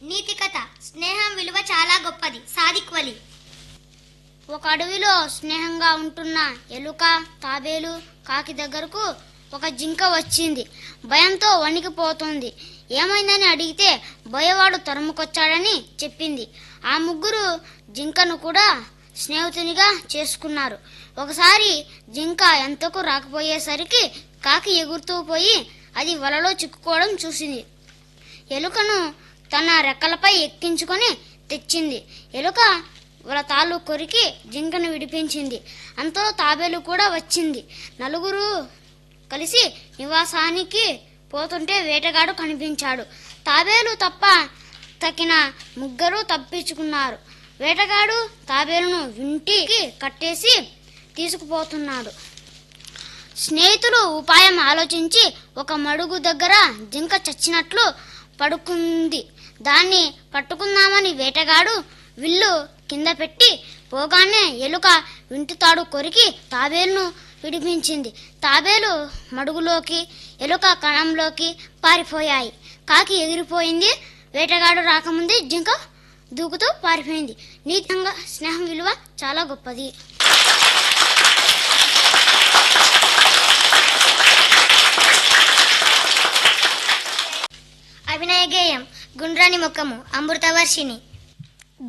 నీతి కథ స్నేహం విలువ చాలా గొప్పది సాదిక్ వలి ఒక అడవిలో స్నేహంగా ఉంటున్న ఎలుక తాబేలు కాకి దగ్గరకు ఒక జింక వచ్చింది భయంతో వణికిపోతుంది ఏమైందని అడిగితే బోయవాడు తరుముకొచ్చాడని చెప్పింది ఆ ముగ్గురు జింకను కూడా స్నేహితునిగా చేసుకున్నారు ఒకసారి జింక ఎంతకు రాకపోయేసరికి కాకి ఎగురుతూ పోయి అది వలలో చిక్కుకోవడం చూసింది ఎలుకను తన రెక్కలపై ఎక్కించుకొని తెచ్చింది ఎలుక వాళ్ళ తాళ్ళు కొరికి జింకను విడిపించింది అంతో తాబేలు కూడా వచ్చింది నలుగురు కలిసి నివాసానికి పోతుంటే వేటగాడు కనిపించాడు తాబేలు తప్ప తగిన ముగ్గురు తప్పించుకున్నారు వేటగాడు తాబేలును ఇంటికి కట్టేసి తీసుకుపోతున్నాడు స్నేహితులు ఉపాయం ఆలోచించి ఒక మడుగు దగ్గర జింక చచ్చినట్లు పడుకుంది దాన్ని పట్టుకుందామని వేటగాడు విల్లు కింద పెట్టి పోగానే ఎలుక వింటుతాడు కొరికి తాబేలును విడిపించింది తాబేలు మడుగులోకి ఎలుక కణంలోకి పారిపోయాయి కాకి ఎగిరిపోయింది వేటగాడు రాకముందే జింక దూకుతూ పారిపోయింది నీతంగా స్నేహం విలువ చాలా గొప్పది అభినయ గేయం గుండ్రాని ముఖము అమృతవర్షిణి